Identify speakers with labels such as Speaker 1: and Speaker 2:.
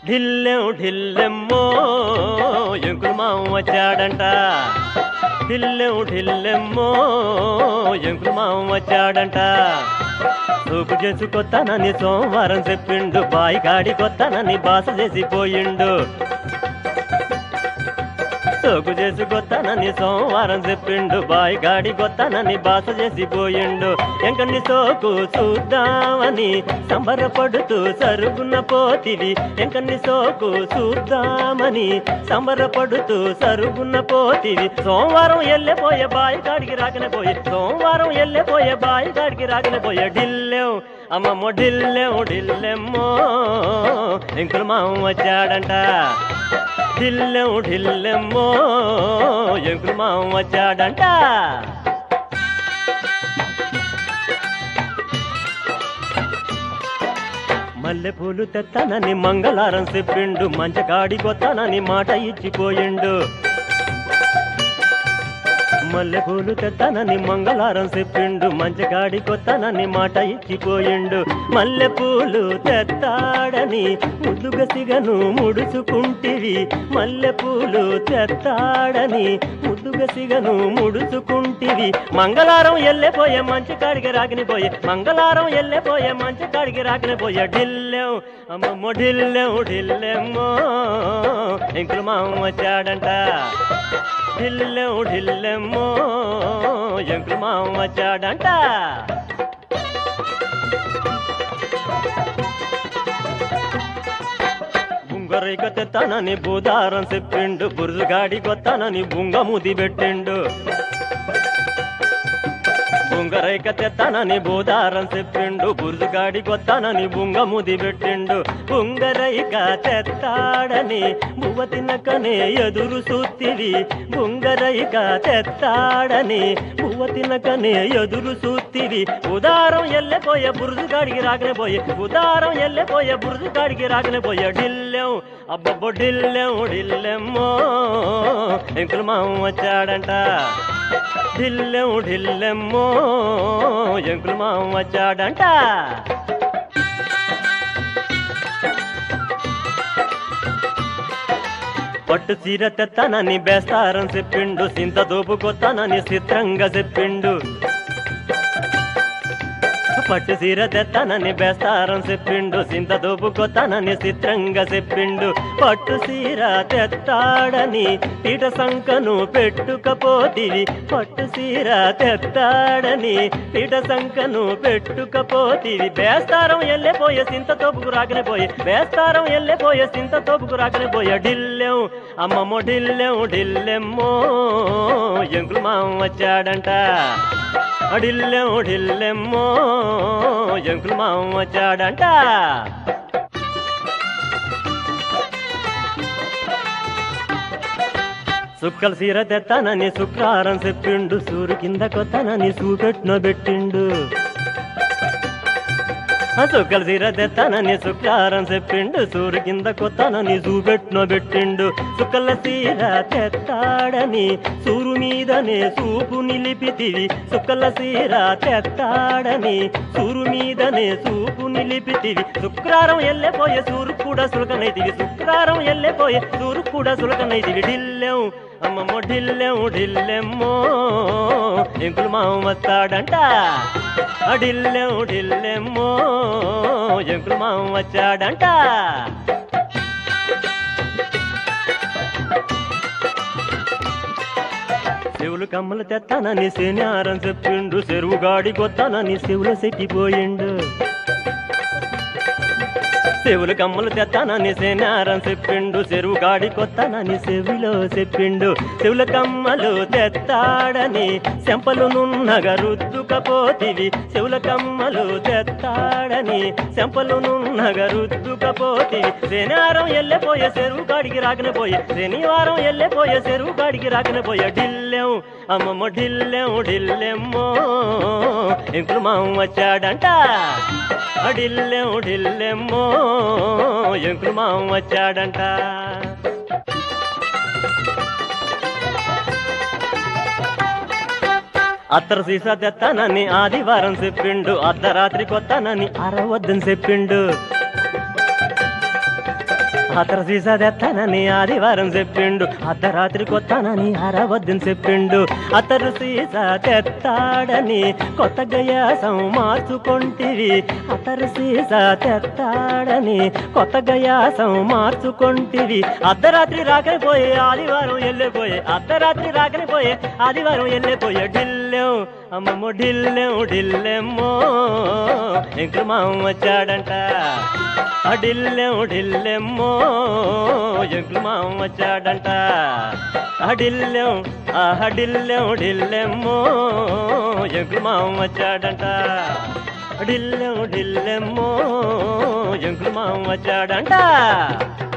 Speaker 1: ఢిల్లెం ఢిల్లెమ్మో ఎంకులు మామ వచ్చాడంట ఢిల్లెం ఢిల్లెమ్మో ఎంకులు మామ వచ్చాడంట సూపు చేసుకొత్తానని సోమవారం చెప్పిండు బాయి కాడి కొత్తానని బాస చేసిపోయిండు సోకు చేసుకొత్తానని సోమవారం చెప్పిండు బాయి గాడి కొత్తానని బాస చేసిపోయిండు ఎంకన్ని సోకు చూద్దామని సంబరపడుతూ సరుగున పోతివి ఎంకన్ని సోకు చూద్దామని సంబరపడుతూ సరుగున పోతివి సోమవారం ఎల్లెపోయే బాయి కాడికి రాకనే పోయే సోమవారం ఎల్లెపోయే బాయి కాడికి రాకనే పోయే ఢిల్లెం అమ్మమ్మో ఢిల్లెం ఢిల్లెమ్మో ఎంకులు మామ వచ్చాడంట ఢిల్లెం ఢిల్లెమ్మో ఎంకులు మామ వచ్చాడంట మల్లెపూలు తెత్తానని మంగళారం చెప్పిండు మంచకాడి కొత్తానని మాట ఇచ్చిపోయిండు మల్లెపూలు తెత్తానని మంగళారం చెప్పిండు మంచగాడి కొత్తానని మాట ఇచ్చిపోయిండు మల్లెపూలు తెత్తాడని ముద్దుగా సిగను ముడుచుకుంటివి మల్లెపూలు తెత్తాడని ముద్దుగా సిగను ముడుచుకుంటివి మంగళారం ఎల్లెపోయే మంచి కాడికి రాకిని పోయే మంగళారం ఎల్లెపోయే మంచి కాడికి రాకిని పోయే ఢిల్లెం అమ్మమ్మో ఢిల్లెం ఢిల్లెమ్మో ఇంకులు మామ వచ్చాడంట ఢిల్లెం ఢిల్లెమ్మో ఎంకులు మామ వచ్చాడంట బుంగరైక తెత్తానని బూదారం చెప్పిండు బురుజుగాడి కొత్తానని బుంగ ముది పెట్టిండు బుంగరైక తెత్తానని బూదారం చెప్పిండు బురుజుగాడి కొత్తానని బుంగ ముది పెట్టిండు బుంగరైక తెత్తాడని బువ్వ తినకనే ఎదురు సూత్తివి బుంగరైక తెత్తాడని బువ్వ తినకనే ఎదురు సూత్తివి ఉదారం ఎల్లెపోయే బురుజుగాడికి రాకనే పోయే ఉదారం ఎల్లెపోయే బురుజుగాడికి రాకనే పోయే ఢిల్లెం అబ్బబ్బో ఢిల్లెం ఢిల్లెమ్మో ఎంకులు మామ వచ్చాడంట ఢిల్లెం ఢిల్లెమ్మో ఎంకులు మామ వచ్చాడంట పట్టు చీర తెత్తానని బేస్తారం చెప్పిండు సింత దోపు కొత్తానని చిత్రంగా చెప్పిండు పట్టు సీర తెత్తానని బేస్తారం చెప్పిండు సింత దోపు కొత్తానని చిత్రంగా చెప్పిండు పట్టు సీర తెత్తాడని పీట సంకను పెట్టుకపోతివి పట్టు సీర తెత్తాడని పీట సంకను పెట్టుకపోతివి బేస్తారం ఎల్లెపోయే సింత తోపుకు రాకనే పోయే బేస్తారం ఎల్లెపోయే సింత తోపుకు రాకనే పోయే ఢిల్లెం అమ్మమ్మో ఢిల్లెం ఢిల్లెమ్మో ఎంకులు మామ వచ్చాడంట అడిల్లెం ఢిల్లెమ్మో ఎంకులు మామ వచ్చాడంట సుక్కల సీర తెత్తానని శుక్రారం చెప్పిండు సూరు కింద కొత్తానని సూపెట్నో పెట్టిండు ఆ సుక్కల సీర తెత్తానని శుక్రారం చెప్పిండు సూరు కింద కొత్తానని చూపెట్నో పెట్టిండు సుక్కల సీర తెత్తాడని సూరు మీదనే సూపు నిలిపితివి సుక్కల సీర తెత్తాడని సూరు మీదనే సూపు నిలిపితివి శుక్రారం ఎల్లెపోయే సూరు కూడా సులకనైతివి శుక్రారం ఎల్లెపోయే సూరు కూడా సులకనైతివి ఢిల్లెం అమ్మమ్మో ఢిల్లెం ఢిల్లెమ్మో ఎంకులు మామ వస్తాడంట అడిల్లెం ఢిల్లెమ్మో ఎంకులు మామ వచ్చాడంట శివులు కమ్మలు తెత్తానని శనిహారం చెప్పిండు చెరువు గాడి కొత్తానని శివులు సెక్కిపోయిండు చెవులు కమ్మలు తెత్తానని శనిహారం చెప్పిండు చెరువు గాడి కొత్తానని చెవిలో చెప్పిండు చెవుల కమ్మలు తెత్తాడని చెంపలు నున్నగా రుద్దుకపోతివి చెవుల కమ్మలు తెత్తాడని చెంపలు నున్నగా రుద్దుకపోతివి శనివారం ఎల్లెపోయే చెరువు కాడికి రాకనే పోయే శనివారం ఎల్లెపోయే చెరువు కాడికి రాకనే పోయే ఢిల్లెం అమ్మమ్మ ఢిల్లెం ఢిల్లెమ్మో ఇంకులు మామ వచ్చాడంట అడిల్లెం ఢిల్లెమ్మో ఎంకులు మామ వచ్చాడంట అత్తర సీసా తెత్తానని ఆదివారం చెప్పిండు అర్ధరాత్రి కొత్తానని అరవద్దని చెప్పిండు అతర సీసా తెత్తానని ఆదివారం చెప్పిండు అర్ధరాత్రి కొత్తానని అరవద్దని చెప్పిండు అతరు సీసా తెత్తాడని కొత్త గయాసం మార్చుకొంటివి అతరు సీసా తెత్తాడని కొత్త గయాసం మార్చుకొంటివి అర్ధరాత్రి రాకనిపోయే ఆదివారం వెళ్ళిపోయే అర్ధరాత్రి రాకనిపోయే ఆదివారం వెళ్ళిపోయే ఢిల్లెం అమ్మమ్మో ఢిల్లెం ఢిల్లెమ్మో ఇంక మామ వచ్చాడంట అడిల్లెం ఢిల్లెమ్మో ఎంకులు మామ వచ్చాడంట అడిల్లెం అహడిల్లెం ఢిల్లెమ్మో ఎంకులు మామ వచ్చాడంట ఢిల్లెం ఢిల్లెమ్మో ఎంకులు మామ వచ్చాడంట